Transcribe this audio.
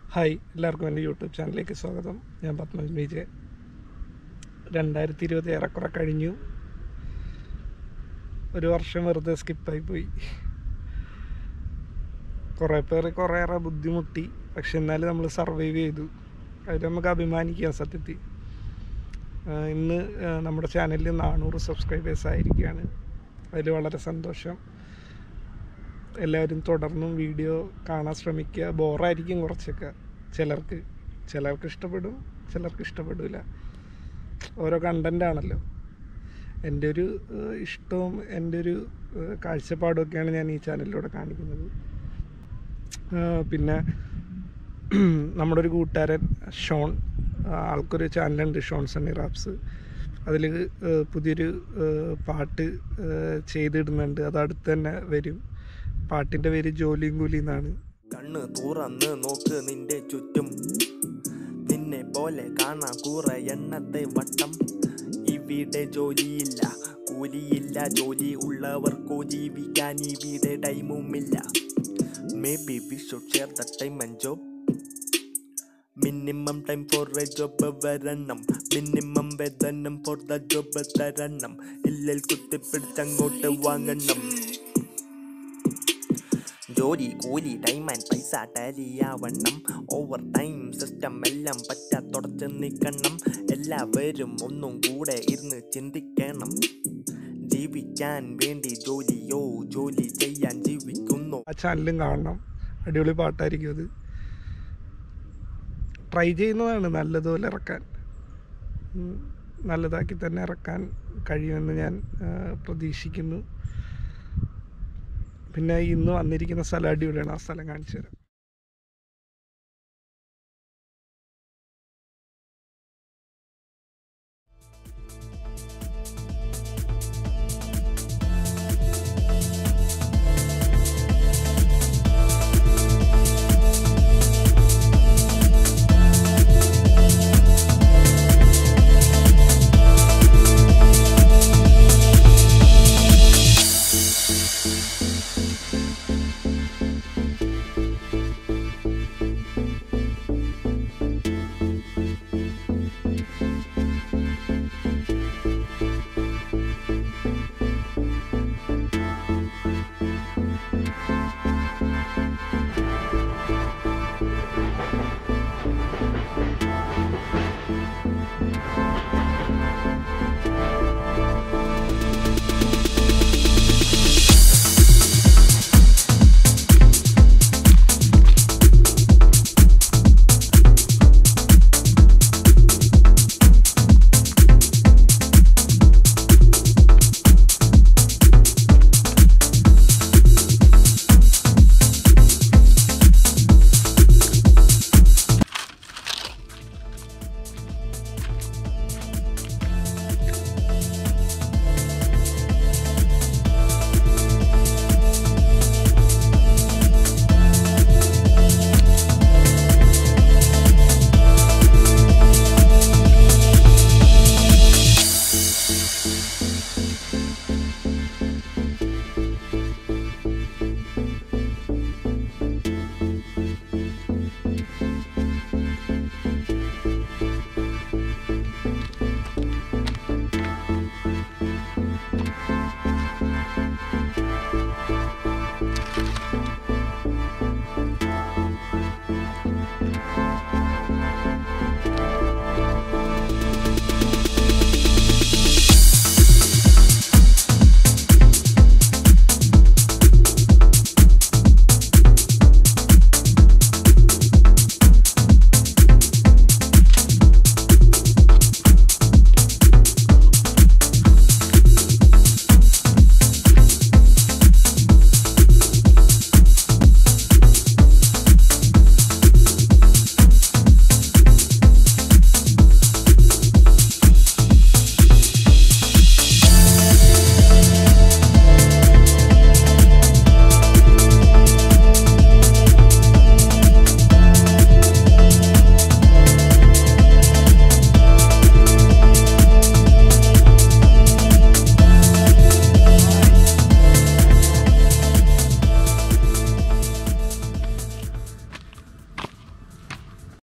hi എല്ലാവർക്കും എൻ്റെ YouTube ചാനലിലേക്ക് സ്വാഗതം ഞാൻ പത്മജ് വിജയ് രണ്ടായിരത്തി ഇരുപത് ഏറെക്കുറെ കഴിഞ്ഞു ഒരു വർഷം വെറുതെ സ്കിപ്പായി പോയി കുറേ പേര് കുറേയേറെ ബുദ്ധിമുട്ടി പക്ഷെ എന്നാലും നമ്മൾ സർവൈവ് ചെയ്തു അതിൽ നമുക്ക് അഭിമാനിക്കാം സത്യത്തിൽ ആഹ് ഇന്ന് ആഹ് നമ്മുടെ ചാനലിൽ നാനൂറ് സബ്സ്ക്രൈബേഴ്സ് ആയിരിക്കുകയാണ് അതിൽ വളരെ സന്തോഷം എല്ലാവരും തുടർന്നും വീഡിയോ കാണാൻ ശ്രമിക്കുക ബോറായിരിക്കും കുറച്ചൊക്കെ ചിലർക്ക് ചിലർക്ക് ഇഷ്ടപ്പെടും ചിലർക്ക് ഇഷ്ടപ്പെടില്ല ഓരോ കണ്ടൻ്റ് ആണല്ലോ എൻ്റെ ഒരു ഏഹ്, ഇഷ്ടവും എൻ്റെ ഒരു ഏഹ്, കാഴ്ചപ്പാടും ഒക്കെയാണ് ഞാൻ ഈ ചാനലിലൂടെ കാണിക്കുന്നത് ഏഹ്, പിന്നെ നമ്മുടെ ഒരു കൂട്ടുകാരൻ ഷോൺ ആ, ആൾക്കൊരു ചാനലുണ്ട് ഷോൺ സണ്ണി റാപ്സ് അതിൽ പുതിയൊരു ഏഹ്, പാട്ട് ഏഹ്, ചെയ്തിടുന്നുണ്ട് അത് അടുത്ത് തന്നെ വരും പാട്ടിൻ്റെ പേര് ജോലിയും കൂലി എന്നാണ് കണ്ണ് തുറന്ന് നോക്ക് നിന്റെ ചുറ്റും നിന്നെ പോലെ കാണാ കുറെ എണ്ണത്തെ വട്ടം ഇവിടെ ജോലിയില്ല കൂലിയില്ല ജോലി ഉള്ളവർക്കോ ജീവിക്കാൻ ഇവിടെ ടൈമുമില്ല maybe we should share the time and job minimum time for a job വരണം മിനിമം വേതനം ഫോർ ദ ജോബ് തരണം ഇല്ലൽ കുത്തിപ്പിടിച്ചങ്ങോട്ട് വാങ്ങണം ജോലി കൂലി ടൈം ആൻഡ് പൈസ ടാലിയാവണ്ണം ഓവർ ടൈം സിസ്റ്റം എല്ലാം പറ്റ തുടച്ച് നിൽക്കണം എല്ലാവരും ഒന്നും കൂടെ ഇരുന്ന് ചിന്തിക്കണം ജീവിക്കാൻ വേണ്ടി ജോലിയോ ജോലി ചെയ്യാൻ ജീവിക്കുന്നു ആ ചാനലും കാണണം അടിപൊളി പാട്ടായിരിക്കും അത് ട്രൈ ചെയ്യുന്നതാണ് നല്ലതുപോലെ ഇറക്കാൻ ഉം, നല്ലതാക്കി തന്നെ ഇറക്കാൻ കഴിയുമെന്ന് ഞാൻ ആ, പ്രതീക്ഷിക്കുന്നു പിന്നെ ഇന്ന് വന്നിരിക്കുന്ന സ്ഥലം അടിപൊളിയാണ് ആ സ്ഥലം കാണിച്ചു തരാം